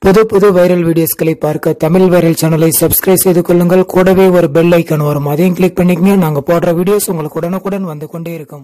புது புது வைரல் வீடியோஸ்களை பார்க்க தமிழ் வைரல் சேனலை சப்ஸ்கிரைப் செய்து கொள்ளுங்கள் கூடவே ஒரு பெல் ஐக்கான் வரும் அதையும் கிளிக் பண்ணிக்கங்க நாங்க போடுற வீடியோஸ் உங்களுக்கு உடனுக்குடன் வந்து கொண்டே இருக்கும்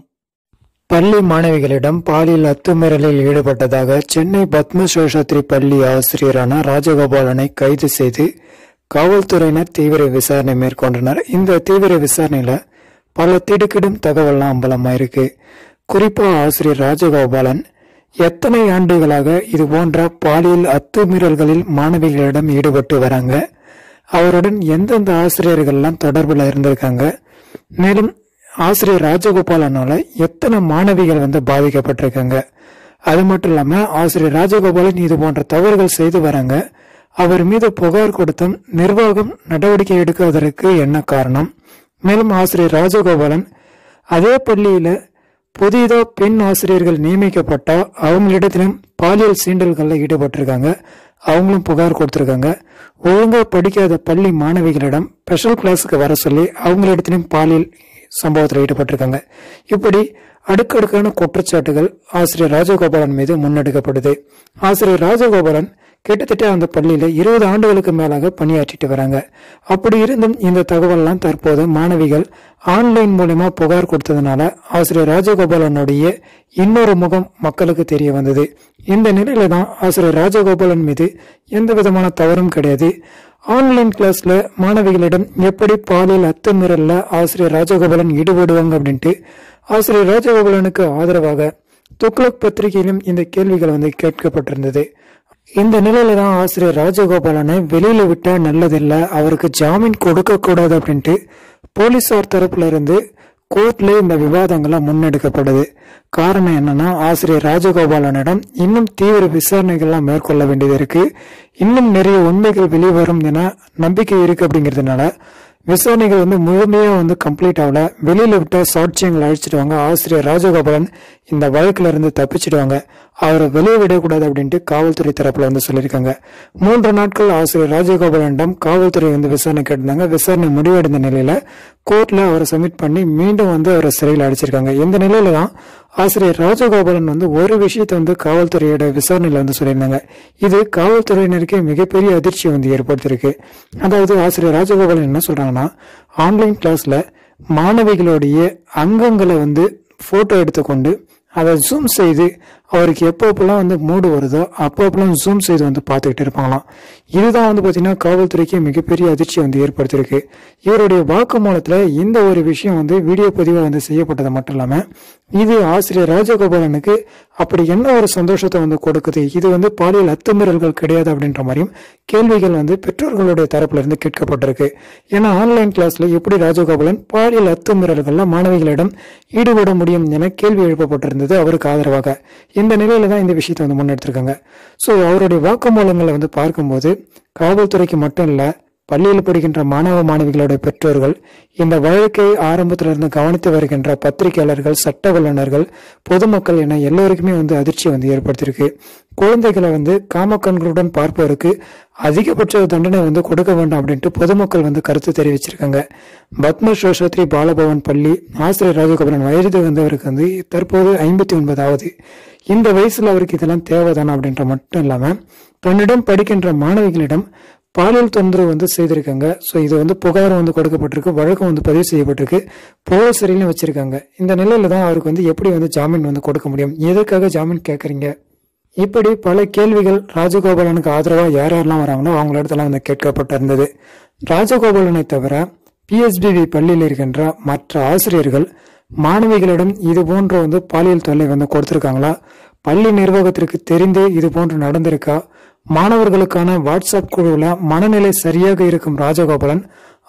பள்ளி மாணவிகளிடம் பாலியல் அத்துமீறலில் ஈடுபட்டதாக சென்னை பத்மசோஷத்ரி பள்ளி ஆசிரியரான ராஜகோபாலனை கைது செய்து காவல்துறையினர் தீவிர விசாரணை மேற்கொண்டனர் இந்த தீவிர விசாரணையில பல திடுக்கிடும் தகவல்லாம் அம்பலமாயிருக்கு குறிப்பா ஆசிரியர் ராஜகோபாலன் எத்தனை ஆண்டுகளாக இது போன்ற பாலியல் அத்துமீறல்களில் மாணவிகளிடம் ஈடுபட்டு வராங்க அவருடன் எந்தெந்த ஆசிரியர்கள்லாம் தொடர்புல இருந்திருக்காங்க மேலும் ஆசிரியர் ராஜகோபாலனால எத்தனை மாணவிகள் வந்து பாதிக்கப்பட்டிருக்காங்க அது மட்டும் இல்லாம ஆசிரியர் ராஜகோபாலன் இது போன்ற தவறுகள் செய்து வராங்க அவர் மீது புகார் கொடுத்தும் நிர்வாகம் நடவடிக்கை எடுக்காததற்கு என்ன காரணம் மேலும் ஆசிரியர் ராஜகோபாலன் அதே பள்ளியில புதிதா பெண் ஆசிரியர்கள் நியமிக்கப்பட்டா அவங்களிடத்திலும் பாலியல் சீண்டல்களில் ஈடுபட்டிருக்காங்க அவங்களும் புகார் கொடுத்திருக்காங்க ஒழுங்கா படிக்காத பள்ளி மாணவிகளிடம் ஸ்பெஷல் கிளாஸுக்கு வர சொல்லி அவங்களிடத்திலும் பாலியல் சம்பவத்தில் ஈடுபட்டிருக்காங்க இப்படி அடுக்கடுக்கான குற்றச்சாட்டுகள் ஆசிரியர் ராஜகோபாலன் மீது முன்னெடுக்கப்படுது ஆசிரியர் ராஜகோபாலன் கிட்டத்தட்ட அந்த பள்ளியில இருபது ஆண்டுகளுக்கு மேலாக பணியாற்றிட்டு வராங்க அப்படி இருந்தும் இந்த தகவல்லாம் தற்போது மாணவிகள் ஆன்லைன் மூலமா புகார் கொடுத்ததுனால ஆசிரியர் ராஜகோபாலனுடைய இன்னொரு முகம் மக்களுக்கு தெரிய வந்தது இந்த நிலையில தான் ஆசிரியர் ராஜகோபாலன் மீது எந்த விதமான தவறும் கிடையாது ஆன்லைன் கிளாஸ்ல மாணவிகளிடம் எப்படி பாலியல் அத்துமீறல்ல ஆசிரியர் ராஜகோபாலன் ஈடுபடுவாங்க அப்படின்ட்டு ஆசிரியர் ராஜகோபாலனுக்கு ஆதரவாக துக்ளக் பத்திரிகையிலும் இந்த கேள்விகள் வந்து கேட்கப்பட்டிருந்தது இந்த நிலையில தான் ஆசிரியர் ராஜகோபாலனை வெளியில விட்டா நல்லதில்லை அவருக்கு ஜாமீன் கொடுக்க கூடாது அப்படின்ட்டு போலீசார் தரப்புல இருந்து கோர்ட்ல இந்த விவாதங்கள்லாம் முன்னெடுக்கப்படுது காரணம் என்னன்னா ஆசிரியர் ராஜகோபாலனிடம் இன்னும் தீவிர விசாரணைகள்லாம் மேற்கொள்ள வேண்டியது இருக்கு இன்னும் நிறைய உண்மைகள் வெளிவரும் என நம்பிக்கை இருக்கு அப்படிங்கிறதுனால விசாரணைகள் வந்து முழுமையா வந்து கம்ப்ளீட் ஆகல வெளியில விட்ட சாட்சியங்களை அழிச்சிடுவாங்க ஆசிரியர் ராஜகோபாலன் இந்த வழக்குல இருந்து தப்பிச்சிடுவாங்க அவரை வெளியே விடக்கூடாது அப்படின்ட்டு காவல்துறை தரப்புல வந்து சொல்லியிருக்காங்க மூன்று நாட்கள் ஆசிரியர் ராஜகோபாலனிடம் காவல்துறை வந்து விசாரணை கேட்டிருந்தாங்க விசாரணை முடிவடைந்த நிலையில கோர்ட்ல அவரை சப்மிட் பண்ணி மீண்டும் வந்து அவரை சிறையில் அடைச்சிருக்காங்க இந்த நிலையில தான் ஆசிரியர் ராஜகோபாலன் வந்து ஒரு விஷயத்தை வந்து காவல்துறையோட விசாரணையில வந்து சொல்லியிருந்தாங்க இது காவல்துறையினருக்கு மிகப்பெரிய அதிர்ச்சி வந்து ஏற்படுத்தியிருக்கு அதாவது ஆசிரியர் ராஜகோபாலன் என்ன சொல்றாங்கன்னா ஆன்லைன் கிளாஸ்ல மாணவிகளுடைய அங்கங்களை வந்து போட்டோ எடுத்துக்கொண்டு அதை ஜூம் செய்து அவருக்கு எப்பப்பெல்லாம் வந்து மூடு வருதோ அப்பப்பெல்லாம் ஜூம் செய்து வந்து பார்த்துக்கிட்டு இருப்பாங்களாம் இதுதான் வந்து பார்த்தீங்கன்னா காவல்துறைக்கு மிகப்பெரிய அதிர்ச்சி வந்து ஏற்படுத்தியிருக்கு இவருடைய வாக்குமூலத்தில் இந்த ஒரு விஷயம் வந்து வீடியோ பதிவாக வந்து செய்யப்பட்டது மட்டும் இல்லாமல் இது ஆசிரியர் ராஜகோபாலனுக்கு அப்படி என்ன ஒரு சந்தோஷத்தை வந்து கொடுக்குது இது வந்து பாலியல் அத்துமீறல்கள் கிடையாது அப்படின்ற மாதிரியும் கேள்விகள் வந்து பெற்றோர்களுடைய தரப்புல இருந்து கேட்கப்பட்டிருக்கு ஏன்னா ஆன்லைன் கிளாஸ்ல எப்படி ராஜகோபாலன் பாலியல் அத்துமீறல்கள்ல மாணவிகளிடம் ஈடுபட முடியும் என கேள்வி எழுப்பப்பட்டிருந்தது அவருக்கு ஆதரவாக இந்த நிலையில தான் இந்த விஷயத்தை வந்து முன்னெடுத்திருக்காங்க ஸோ அவருடைய வாக்குமூலங்களை வந்து பார்க்கும்போது காவல்துறைக்கு மட்டும் இல்ல பள்ளியில் படிக்கின்ற மாணவ மாணவிகளுடைய பெற்றோர்கள் இந்த வழக்கை ஆரம்பத்தில் இருந்து கவனித்து வருகின்ற பத்திரிகையாளர்கள் சட்ட வல்லுநர்கள் பொதுமக்கள் என எல்லோருக்குமே வந்து அதிர்ச்சி வந்து ஏற்படுத்தியிருக்கு குழந்தைகளை வந்து காமக்கண்களுடன் பார்ப்பவருக்கு அதிகபட்ச தண்டனை வந்து கொடுக்க வேண்டும் அப்படின்ட்டு பொதுமக்கள் வந்து கருத்து தெரிவிச்சிருக்காங்க பத்ம சோஷத்ரி பாலபவன் பள்ளி ஆசிரியர் ராஜகோபாலன் வயது வந்தவருக்கு வந்து தற்போது ஐம்பத்தி ஒன்பதாவது இந்த வயசுல அவருக்கு இதெல்லாம் தேவைதானா அப்படின்ற மட்டும் இல்லாம தன்னிடம் படிக்கின்ற மாணவிகளிடம் பாலியல் தொந்தரவு வந்து செய்திருக்காங்க ஸோ இது வந்து புகார் வந்து கொடுக்கப்பட்டிருக்கு வழக்கம் வந்து பதிவு செய்யப்பட்டிருக்கு போல சிறையிலும் வச்சிருக்காங்க இந்த நிலையில தான் அவருக்கு வந்து எப்படி வந்து ஜாமீன் வந்து கொடுக்க முடியும் எதற்காக ஜாமீன் கேட்குறீங்க இப்படி பல கேள்விகள் ராஜகோபாலனுக்கு ஆதரவாக யார் யாரெல்லாம் வராங்களோ அவங்கள இடத்துல வந்து கேட்கப்பட்டிருந்தது ராஜகோபாலனை தவிர பிஎஸ்பிவி பள்ளியில் இருக்கின்ற மற்ற ஆசிரியர்கள் மாணவிகளிடம் இது போன்ற வந்து பாலியல் தொல்லை வந்து கொடுத்திருக்காங்களா பள்ளி நிர்வாகத்திற்கு தெரிந்து இது போன்று நடந்திருக்கா மாணவர்களுக்கான வாட்ஸ்அப் குழுவில் மனநிலை சரியாக இருக்கும் ராஜகோபாலன்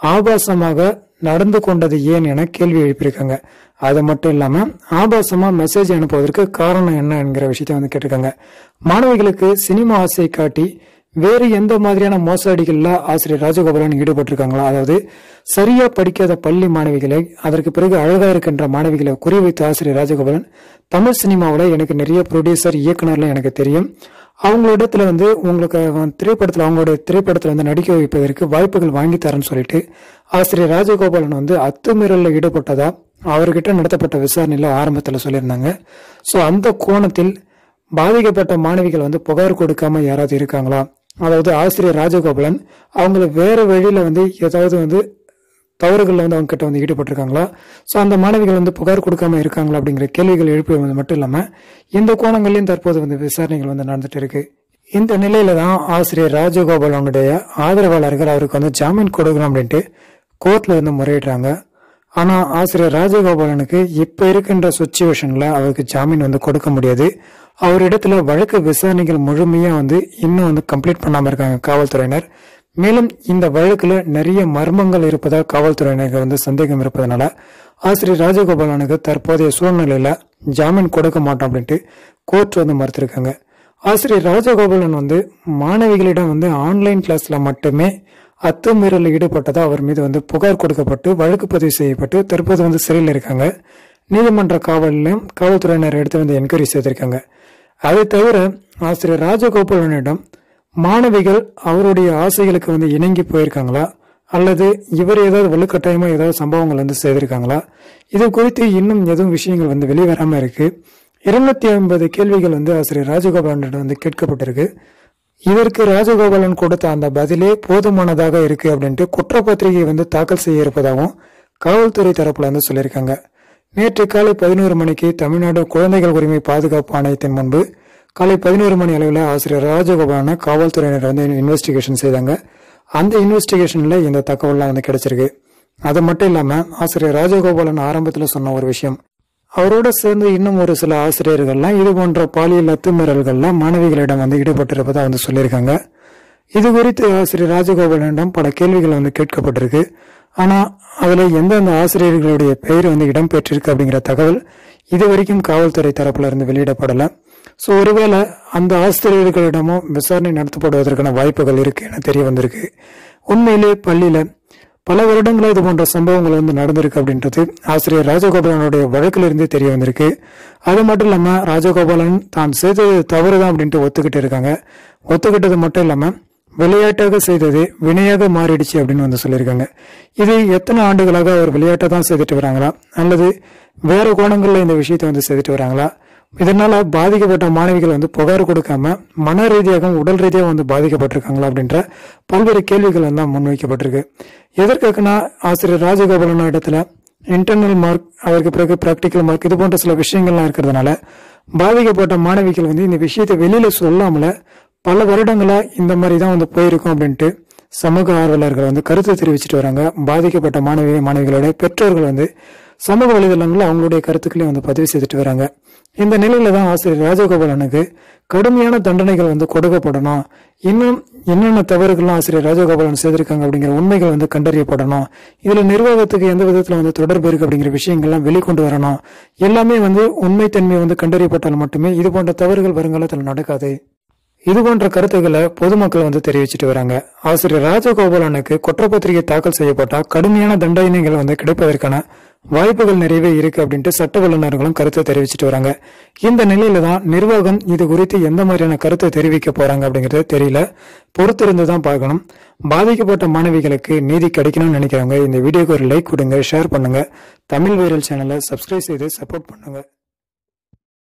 ஆபாசமாக நடந்து கொண்டது ஏன் என கேள்வி எழுப்பியிருக்காங்க அது மட்டும் இல்லாம ஆபாசமா மெசேஜ் அனுப்புவதற்கு காரணம் என்ன என்கிற விஷயத்த வந்து கேட்டிருக்காங்க மாணவிகளுக்கு சினிமா ஆசை காட்டி வேறு எந்த மாதிரியான மோசடிகள்ல ஆசிரியர் ராஜகோபாலன் ஈடுபட்டிருக்காங்களா அதாவது சரியா படிக்காத பள்ளி மாணவிகளை அதற்கு பிறகு அழகா இருக்கின்ற மாணவிகளை குறிவைத்த ஆசிரியர் ராஜகோபாலன் தமிழ் சினிமாவில் எனக்கு நிறைய ப்ரொடியூசர் இயக்குனர்லாம் எனக்கு தெரியும் அவங்களிடத்துல வந்து உங்களுக்கு திரைப்படத்தில் அவங்களுடைய திரைப்படத்தில் வந்து நடிக்க வைப்பதற்கு வாய்ப்புகள் வாங்கி தரேன்னு சொல்லிட்டு ஆசிரியர் ராஜகோபாலன் வந்து அத்துமீறலில் ஈடுபட்டதா அவர்கிட்ட நடத்தப்பட்ட விசாரணையில ஆரம்பத்தில் சொல்லியிருந்தாங்க ஸோ அந்த கோணத்தில் பாதிக்கப்பட்ட மாணவிகள் வந்து புகார் கொடுக்காம யாராவது இருக்காங்களா அதாவது ஆசிரியர் ராஜகோபாலன் அவங்கள வேற வழியில வந்து ஏதாவது வந்து தவறுகளில் வந்து அவங்க கிட்ட வந்து ஈடுபட்டிருக்காங்களா ஸோ அந்த மாணவிகள் வந்து புகார் கொடுக்காம இருக்காங்களா அப்படிங்கிற கேள்விகள் எழுப்புவது மட்டும் இல்லாம இந்த கோணங்களையும் தற்போது வந்து விசாரணைகள் வந்து நடந்துட்டு இருக்கு இந்த நிலையில தான் ஆசிரியர் ராஜகோபாலனுடைய ஆதரவாளர்கள் அவருக்கு வந்து ஜாமீன் கொடுக்கணும் அப்படின்ட்டு கோர்ட்ல வந்து முறையிடுறாங்க ஆனா ஆசிரியர் ராஜகோபாலனுக்கு இப்ப இருக்கின்ற சுச்சுவேஷன்ல அவருக்கு ஜாமீன் வந்து கொடுக்க முடியாது அவரிடத்துல வழக்கு விசாரணைகள் முழுமையா வந்து இன்னும் வந்து கம்ப்ளீட் பண்ணாம இருக்காங்க காவல்துறையினர் மேலும் இந்த வழக்குல நிறைய மர்மங்கள் இருப்பதா காவல்துறையினருக்கு வந்து சந்தேகம் இருப்பதனால ஆசிரியர் ராஜகோபாலனுக்கு தற்போதைய சூழ்நிலையில ஜாமீன் கொடுக்க மாட்டோம் அப்படின்ட்டு கோர்ட் வந்து மறுத்திருக்காங்க ஆசிரியர் ராஜகோபாலன் வந்து மாணவிகளிடம் வந்து ஆன்லைன் கிளாஸ்ல மட்டுமே அத்துமீறலில் ஈடுபட்டதா அவர் மீது வந்து புகார் கொடுக்கப்பட்டு வழக்கு பதிவு செய்யப்பட்டு தற்போது வந்து சிறையில் இருக்காங்க நீதிமன்ற காவலிலும் காவல்துறையினர் எடுத்து வந்து என்கொயரி செய்திருக்காங்க அதை தவிர ஆசிரியர் ராஜகோபாலனிடம் மாணவிகள் அவருடைய ஆசைகளுக்கு வந்து இணங்கி போயிருக்காங்களா அல்லது இவர் ஏதாவது வலுக்கட்டாயமா ஏதாவது சம்பவங்கள் வந்து செய்திருக்காங்களா இது குறித்து இன்னும் எதுவும் விஷயங்கள் வந்து வெளிவராம இருக்கு இருநூத்தி ஐம்பது கேள்விகள் வந்து ஆசிரியர் ராஜகோபாலனிடம் வந்து கேட்கப்பட்டிருக்கு இதற்கு ராஜகோபாலன் கொடுத்த அந்த பதிலே போதுமானதாக இருக்கு அப்படின்ட்டு குற்றப்பத்திரிகை வந்து தாக்கல் செய்ய இருப்பதாகவும் காவல்துறை தரப்புல வந்து சொல்லியிருக்காங்க நேற்று காலை பதினோரு மணிக்கு தமிழ்நாடு குழந்தைகள் உரிமை பாதுகாப்பு ஆணையத்தின் முன்பு காலை பதினோரு மணி அளவில் ஆசிரியர் ராஜகோபாலனை காவல்துறையினர் வந்து இன்வெஸ்டிகேஷன் செய்தாங்க அந்த இன்வெஸ்டிகேஷன்ல இந்த தகவல்லாம் வந்து கிடைச்சிருக்கு அது மட்டும் இல்லாம ஆசிரியர் ராஜகோபாலன் ஆரம்பத்தில் சொன்ன ஒரு விஷயம் அவரோட சேர்ந்து இன்னும் ஒரு சில ஆசிரியர்கள்லாம் இது போன்ற பாலியல் அத்துமீறல்கள்லாம் மாணவிகளிடம் வந்து ஈடுபட்டிருப்பதா வந்து சொல்லியிருக்காங்க இது குறித்து ஆசிரியர் ராஜகோபாலனிடம் பல கேள்விகள் வந்து கேட்கப்பட்டிருக்கு ஆனா அதுல எந்தெந்த ஆசிரியர்களுடைய பெயர் வந்து இடம்பெற்றிருக்கு அப்படிங்கிற தகவல் இது வரைக்கும் காவல்துறை தரப்புல இருந்து வெளியிடப்படல சோ ஒருவேளை அந்த ஆசிரியர்களிடமும் விசாரணை நடத்தப்படுவதற்கான வாய்ப்புகள் இருக்கு என தெரிய வந்திருக்கு உண்மையிலே பள்ளியில பல வருடங்களா இது போன்ற சம்பவங்கள் வந்து நடந்திருக்கு அப்படின்றது ஆசிரியர் ராஜகோபாலனுடைய வழக்கிலிருந்து தெரிய வந்திருக்கு அது மட்டும் இல்லாம ராஜகோபாலன் தான் செய்தது தவறுதான் அப்படின்ட்டு ஒத்துக்கிட்டு இருக்காங்க ஒத்துக்கிட்டது மட்டும் இல்லாம விளையாட்டாக செய்தது வினையாக மாறிடுச்சு அப்படின்னு வந்து சொல்லியிருக்காங்க இது எத்தனை ஆண்டுகளாக அவர் விளையாட்டை தான் செய்துட்டு வராங்களா அல்லது வேற கோணங்கள்ல இந்த விஷயத்தை வந்து செய்துட்டு வராங்களா இதனால பாதிக்கப்பட்ட மாணவிகள் வந்து புகார் கொடுக்காம மன ரீதியாகவும் உடல் ரீதியாக வந்து பாதிக்கப்பட்டிருக்காங்களா அப்படின்ற பல்வேறு கேள்விகள் வந்து முன்வைக்கப்பட்டிருக்கு எதற்காகனா ஆசிரியர் ராஜகோபாலன் இடத்துல இன்டர்னல் மார்க் அதற்கு பிறகு பிராக்டிக்கல் மார்க் இது போன்ற சில விஷயங்கள்லாம் இருக்கிறதுனால பாதிக்கப்பட்ட மாணவிகள் வந்து இந்த விஷயத்தை வெளியில சொல்லாமல பல வருடங்களா இந்த மாதிரி தான் வந்து போயிருக்கும் அப்படின்ட்டு சமூக ஆர்வலர்கள் வந்து கருத்து தெரிவிச்சிட்டு வராங்க பாதிக்கப்பட்ட மாணவி மாணவிகளோட பெற்றோர்கள் வந்து சமூக வலைதளங்களில் அவங்களுடைய கருத்துக்களையும் வந்து பதிவு செய்துட்டு வராங்க இந்த நிலையில தான் ஆசிரியர் ராஜகோபாலனுக்கு கடுமையான தண்டனைகள் வந்து கொடுக்கப்படணும் இன்னும் என்னென்ன தவறுகள்லாம் ஆசிரியர் ராஜகோபாலன் செய்திருக்காங்க அப்படிங்கிற உண்மைகள் வந்து கண்டறியப்படணும் இதுல நிர்வாகத்துக்கு எந்த விதத்துல வந்து தொடர்பு இருக்கு அப்படிங்கிற விஷயங்கள்லாம் வெளிக்கொண்டு வரணும் எல்லாமே வந்து உண்மைத்தன்மை வந்து கண்டறியப்பட்டால் மட்டுமே இது போன்ற தவறுகள் வருங்காலத்தில் நடக்காது இது போன்ற கருத்துக்களை பொதுமக்கள் வந்து தெரிவிச்சிட்டு வராங்க ஆசிரியர் ராஜகோபாலனுக்கு குற்றப்பத்திரிகை தாக்கல் செய்யப்பட்டா கடுமையான தண்டனைகள் வந்து கிடைப்பதற்கான வாய்ப்புகள் நிறையவே இருக்கு அப்படின்ட்டு சட்ட வல்லுநர்களும் கருத்தை தெரிவிச்சிட்டு வராங்க இந்த நிலையில தான் நிர்வாகம் இது குறித்து எந்த மாதிரியான கருத்தை தெரிவிக்க போறாங்க அப்படிங்கறது தெரியல பொறுத்திருந்து தான் பார்க்கணும் பாதிக்கப்பட்ட மாணவிகளுக்கு நீதி கிடைக்கணும்னு நினைக்கிறவங்க இந்த வீடியோக்கு ஒரு லைக் கொடுங்க ஷேர் பண்ணுங்க தமிழ் வைரல் சேனலை சப்ஸ்கிரைப் செய்து சப்போர்ட் பண்ணுங்க